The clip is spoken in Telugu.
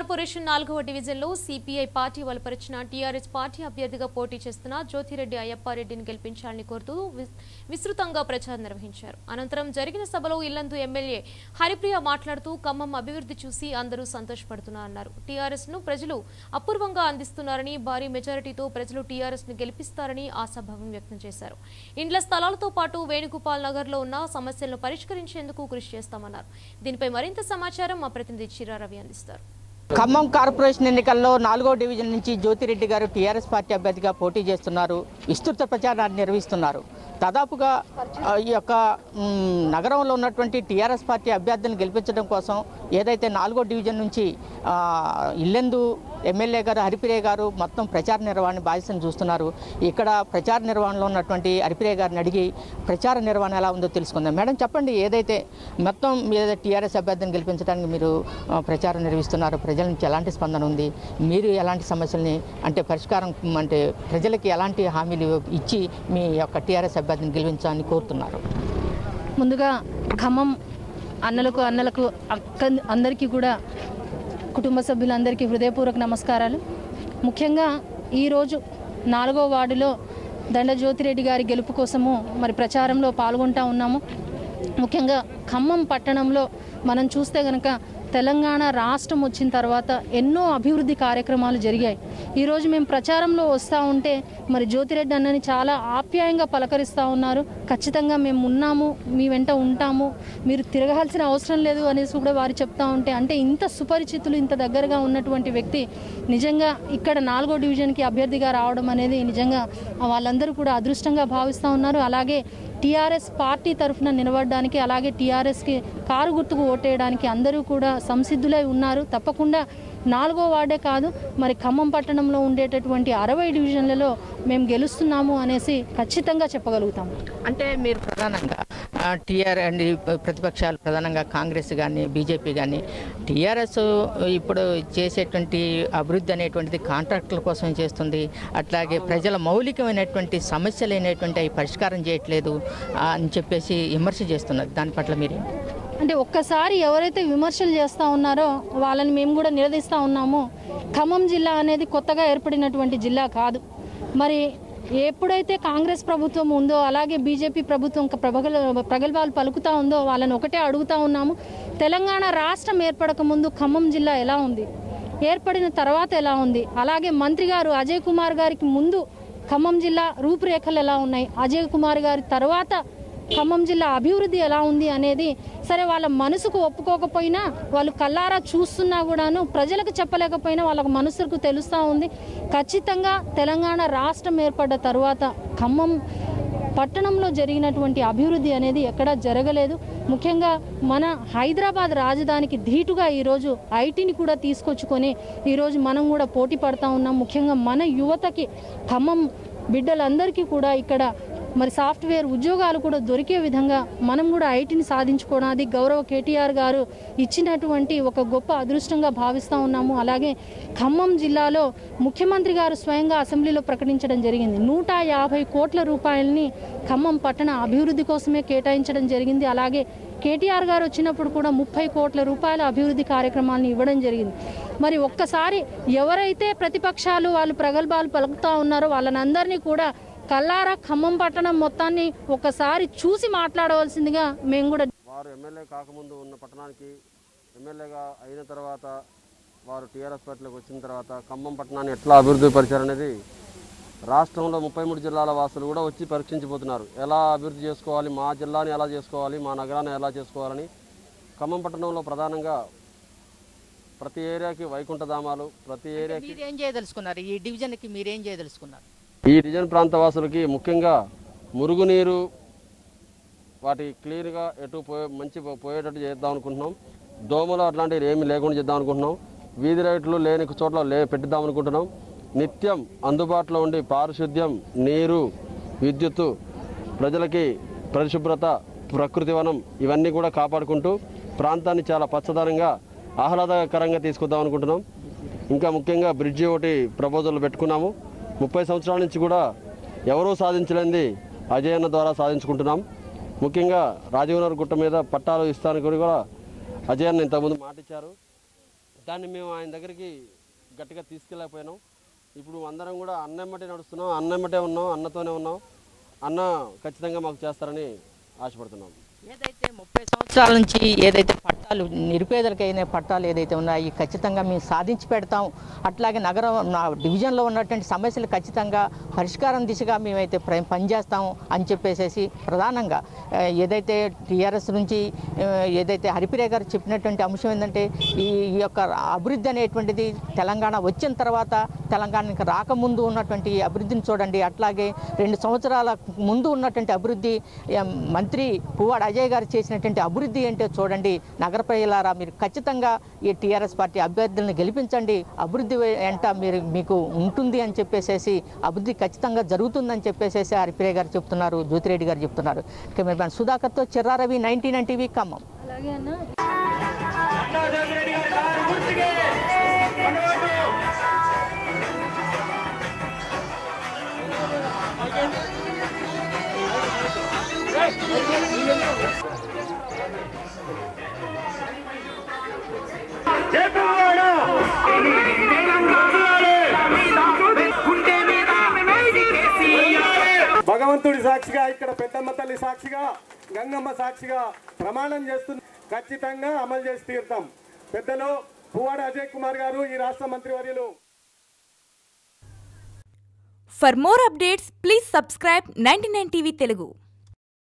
కార్పొరేషన్ నాలుగవ డివిజన్లో సిపిఐ పార్టీ బలపరిచిన టీఆర్ఎస్ పార్టీ అభ్యర్థిగా పోటీ చేస్తున్న జ్యోతిరెడ్డి అయ్యప్పారెడ్డిని గెలిపించాలని కోరుతూ విస్- విస్తృతంగా ప్రచారం నిర్వహించారు అనంతరం జరిగిన సభలో ఇల్లందు ఎమ్మెల్యే హరిప్రియ మాట్లాడుతూ ఖమ్మం అభివృద్ధి చూసి అందరూ సంతోషపడుతున్నారన్నారు టీఆర్ఎస్ ను ప్రజలు అపూర్వంగా అందిస్తున్నారని భారీ మెజారిటీతో ప్రజలు టీఆర్ఎస్ ను గెలిపిస్తారని ఆశాభావం వ్యక్తం చేశారు ఇండ్ల స్థలాలతో పాటు వేణుగోపాల్ నగర్ లో ఉన్న సమస్యలను పరిష్కరించేందుకు కృషి చేస్తామన్నారు దీనిపై మరింత సమాచారం మా ప్రతినిధి చిరా రవి అందిస్తారు ఖమ్మం కార్పొరేషన్ ఎన్నికల్లో నాలుగో డివిజన్ నుంచి జ్యోతిరెడ్డి గారు టీఆర్ఎస్ పార్టీ అభ్యర్థిగా పోటీ చేస్తున్నారు విస్తృత ప్రచారాన్ని నిర్వహిస్తున్నారు దాదాపుగా ఆ, ఈ యొక్క మ్, నగరంలో ఉన్నటువంటి టీఆర్ఎస్ పార్టీ అభ్యర్థిని గెలిపించడం కోసం ఏదైతే నాలుగో డివిజన్ నుంచి ఆ, ఇల్లెందు ఎమ్మెల్యే గారు హరిప్రియ గారు మొత్తం ప్రచార నిర్వహణ బాధ్యతను చూస్తున్నారు ఇక్కడ ప్రచార నిర్వహణలో ఉన్నటువంటి హరిప్రియ గారిని అడిగి ప్రచార నిర్వహణ ఎలా ఉందో తెలుసుకుందాం మేడం చెప్పండి ఏదైతే మొత్తం మీద టీఆర్ఎస్ అభ్యర్థిని గెలిపించడానికి మీరు ఆ, ప్రచారం నిర్వహిస్తున్నారు ప్రజల నుంచి ఎలాంటి స్పందన ఉంది మీరు ఎలాంటి సమస్యల్ని అంటే పరిష్కారం అంటే ప్రజలకి ఎలాంటి హామీలు ఇచ్చి మీ యొక్క టీఆర్ఎస్ అభ్యర్థిని గెలిపించాలని కోరుతున్నారు ముందుగా ఖమ్మం అన్నలకు అన్నలకు అక్క అందరికీ కూడా కుటుంబ సభ్యులందరికీ హృదయపూర్వక నమస్కారాలు ముఖ్యంగా ఈరోజు నాలుగో వార్డులో దండ జ్యోతిరెడ్డి గారి గెలుపు కోసము మరి ప్రచారంలో పాల్గొంటా ఉన్నాము ముఖ్యంగా ఖమ్మం పట్టణంలో మనం చూస్తే గనక తెలంగాణ రాష్ట్రం వచ్చిన తర్వాత ఎన్నో అభివృద్ధి కార్యక్రమాలు జరిగాయి ఈరోజు మేము ప్రచారంలో వస్తూ ఉంటే మరి జ్యోతిరెడ్డి అన్నని చాలా ఆప్యాయంగా పలకరిస్తూ ఉన్నారు ఖచ్చితంగా మేము ఉన్నాము మీ వెంట ఉంటాము మీరు తిరగాల్సిన అవసరం లేదు అనేసి కూడా వారు చెప్తా ఉంటే అంటే ఇంత సుపరిచితులు ఇంత దగ్గరగా ఉన్నటువంటి వ్యక్తి నిజంగా ఇక్కడ నాలుగో డివిజన్కి అభ్యర్థిగా రావడం అనేది నిజంగా వాళ్ళందరూ కూడా అదృష్టంగా భావిస్తూ ఉన్నారు అలాగే టీఆర్ఎస్ పార్టీ తరఫున నిలబడడానికి అలాగే టీఆర్ఎస్కి కారు గుర్తుకు ఓటేయడానికి అందరూ కూడా సంసిద్ధులై ఉన్నారు తప్పకుండా నాలుగో వార్డే కాదు మరి ఖమ్మం పట్టణంలో ఉండేటటువంటి అరవై డివిజన్లలో మేము గెలుస్తున్నాము అనేసి ఖచ్చితంగా చెప్పగలుగుతాము అంటే మీరు ప్రధానంగా టీఆర్ అండ్ ఈ ప్రతిపక్షాలు ప్రధానంగా కాంగ్రెస్ కానీ బీజేపీ కానీ టీఆర్ఎస్ ఇప్పుడు చేసేటువంటి అభివృద్ధి అనేటువంటిది కాంట్రాక్టుల కోసం చేస్తుంది అట్లాగే ప్రజల మౌలికమైనటువంటి సమస్యలు అనేటువంటి అవి పరిష్కారం చేయట్లేదు ఆ, అని చెప్పేసి విమర్శ చేస్తున్నారు దాని పట్ల మీరు అంటే ఒక్కసారి ఎవరైతే విమర్శలు చేస్తూ ఉన్నారో వాళ్ళని మేము కూడా నిలదీస్తూ ఉన్నాము ఖమ్మం జిల్లా అనేది కొత్తగా ఏర్పడినటువంటి జిల్లా కాదు మరి ఎప్పుడైతే కాంగ్రెస్ ప్రభుత్వం ఉందో అలాగే బీజేపీ ప్రభుత్వం ఇంకా ప్రబల ప్రగల్భాలు పలుకుతూ ఉందో వాళ్ళని ఒకటే అడుగుతూ ఉన్నాము తెలంగాణ రాష్ట్రం ఏర్పడక ముందు ఖమ్మం జిల్లా ఎలా ఉంది ఏర్పడిన తర్వాత ఎలా ఉంది అలాగే మంత్రి గారు అజయ్ కుమార్ గారికి ముందు ఖమ్మం జిల్లా రూపురేఖలు ఎలా ఉన్నాయి అజయ్ కుమార్ గారి తర్వాత ఖమ్మం జిల్లా అభివృద్ధి ఎలా ఉంది అనేది సరే వాళ్ళ మనసుకు ఒప్పుకోకపోయినా వాళ్ళు కల్లారా చూస్తున్నా కూడాను ప్రజలకు చెప్పలేకపోయినా వాళ్ళకు మనసుకు తెలుస్తూ ఉంది ఖచ్చితంగా తెలంగాణ రాష్ట్రం ఏర్పడ్డ తర్వాత ఖమ్మం పట్టణంలో జరిగినటువంటి అభివృద్ధి అనేది ఎక్కడా జరగలేదు ముఖ్యంగా మన హైదరాబాద్ రాజధానికి ధీటుగా ఈరోజు ఐటీని కూడా తీసుకొచ్చుకొని ఈరోజు మనం కూడా పోటీ పడతా ఉన్నాం ముఖ్యంగా మన యువతకి ఖమ్మం బిడ్డలందరికీ కూడా ఇక్కడ మరి సాఫ్ట్వేర్ ఉద్యోగాలు కూడా దొరికే విధంగా మనం కూడా ఐటీని సాధించుకోవడం అది గౌరవ కేటీఆర్ గారు ఇచ్చినటువంటి ఒక గొప్ప అదృష్టంగా భావిస్తూ ఉన్నాము అలాగే ఖమ్మం జిల్లాలో ముఖ్యమంత్రి గారు స్వయంగా అసెంబ్లీలో ప్రకటించడం జరిగింది నూట యాభై కోట్ల రూపాయలని ఖమ్మం పట్టణ అభివృద్ధి కోసమే కేటాయించడం జరిగింది అలాగే కేటీఆర్ గారు వచ్చినప్పుడు కూడా ముప్పై కోట్ల రూపాయల అభివృద్ధి కార్యక్రమాలను ఇవ్వడం జరిగింది మరి ఒక్కసారి ఎవరైతే ప్రతిపక్షాలు వాళ్ళు ప్రగల్భాలు పలుకుతూ ఉన్నారో వాళ్ళనందరినీ కూడా కల్లారా ఖమ్మం పట్టణం మొత్తాన్ని ఒకసారి చూసి మాట్లాడవలసిందిగా మేము కూడా వారు ఎమ్మెల్యే కాకముందు ఉన్న పట్టణానికి ఎమ్మెల్యేగా అయిన తర్వాత వారు టీఆర్ఎస్ పార్టీలోకి వచ్చిన తర్వాత ఖమ్మం పట్టణాన్ని ఎట్లా అభివృద్ధి పరిచారనేది రాష్ట్రంలో ముప్పై మూడు జిల్లాల వాసులు కూడా వచ్చి పరీక్షించిపోతున్నారు ఎలా అభివృద్ధి చేసుకోవాలి మా జిల్లాని ఎలా చేసుకోవాలి మా నగరాన్ని ఎలా చేసుకోవాలని ఖమ్మం పట్టణంలో ప్రధానంగా ప్రతి ఏరియాకి వైకుంఠధామాలు ప్రతి ఏరియాకి మీరు ఏం చేయదలుచుకున్నారు ఈ డివిజన్కి మీరు ఏం చేయదలుచుకున్నారు ఈ డివిజన్ ప్రాంత వాసులకి ముఖ్యంగా మురుగునీరు వాటి క్లియర్గా ఎటు పోయే మంచి పో- పోయేటట్టు చేద్దాం అనుకుంటున్నాం దోమలు అట్లాంటివి ఏమీ లేకుండా చేద్దాం అనుకుంటున్నాం వీధి లైట్లు లేని చోట్ల లే పెట్టిద్దాం అనుకుంటున్నాం నిత్యం అందుబాటులో ఉండి పారిశుద్ధ్యం నీరు విద్యుత్తు ప్రజలకి పరిశుభ్రత ప్రకృతి వనం ఇవన్నీ కూడా కాపాడుకుంటూ ప్రాంతాన్ని చాలా పచ్చదనంగా ఆహ్లాదకరంగా తీసుకొద్దాం అనుకుంటున్నాం ఇంకా ముఖ్యంగా బ్రిడ్జి ఒకటి ప్రపోజల్ పెట్టుకున్నాము ముప్పై సంవత్సరాల నుంచి కూడా ఎవరూ సాధించలేనిది అజయన్న ద్వారా సాధించుకుంటున్నాం ముఖ్యంగా రాజీవ్నగర్ గుట్ట మీద పట్టాలు ఇస్తానికి కూడా అజయన్న ఇంతకుముందు మాటిచ్చారు దాన్ని మేము ఆయన దగ్గరికి గట్టిగా తీసుకెళ్ళకపోయినాం ఇప్పుడు అందరం కూడా అన్నమ్మటే నడుస్తున్నాం అన్నమ్మటే ఉన్నాం అన్నతోనే ఉన్నాం అన్న ఖచ్చితంగా మాకు చేస్తారని ఆశపడుతున్నాం ఏదైతే ముప్పై సంవత్సరాల నుంచి ఏదైతే పట్టాలు నిరుపేదలకైన పట్టాలు ఏదైతే ఉన్నాయో ఖచ్చితంగా మేము సాధించి పెడతాం అట్లాగే నగరం నా డివిజన్లో ఉన్నటువంటి సమస్యలు ఖచ్చితంగా పరిష్కారం దిశగా మేమైతే ప్ర- పనిచేస్తాం అని చెప్పేసి ప్రధానంగా ఆ, ఏదైతే టీఆర్ఎస్ నుంచి ఆ, ఏదైతే హరిప్రియ గారు చెప్పినటువంటి అంశం ఏంటంటే ఈ ఈ యొక్క అభివృద్ధి అనేటువంటిది తెలంగాణ వచ్చిన తర్వాత తెలంగాణకి రాకముందు ఉన్నటువంటి అభివృద్ధిని చూడండి అట్లాగే రెండు సంవత్సరాల ముందు ఉన్నటువంటి అభివృద్ధి ఎం, మంత్రి పువ్వాడ అజయ్ గారు చేసినటువంటి అభివృద్ధి ఏంటో చూడండి నగర ప్రజలారా మీరు ఖచ్చితంగా ఈ టీఆర్ఎస్ పార్టీ అభ్యర్థులను గెలిపించండి అభివృద్ధి వెంట మీరు మీకు ఉంటుంది అని చెప్పేసేసి అభివృద్ధి ఖచ్చితంగా జరుగుతుందని చెప్పేసేసి హరిప్రియ గారు చెప్తున్నారు జ్యోతిరెడ్డి గారు చెప్తున్నారు కెమెరామెన్ సుధాకర్తో Chirra Ravi ninety nine TV Khammam అలాగే అన్న భగవంతుడి సాక్షిగా ఇక్కడ పెద్దమ్మ తల్లి సాక్షిగా గంగమ్మ సాక్షిగా ప్రమాణం చేస్తుంది ఖచ్చితంగా అమలు చేసి తీరుతాం పెద్దలు పువ్వాడ అజయ్ కుమార్ గారు ఈ రాష్ట్ర మంత్రివర్యులు For more updates, please subscribe 99 TV Telugu.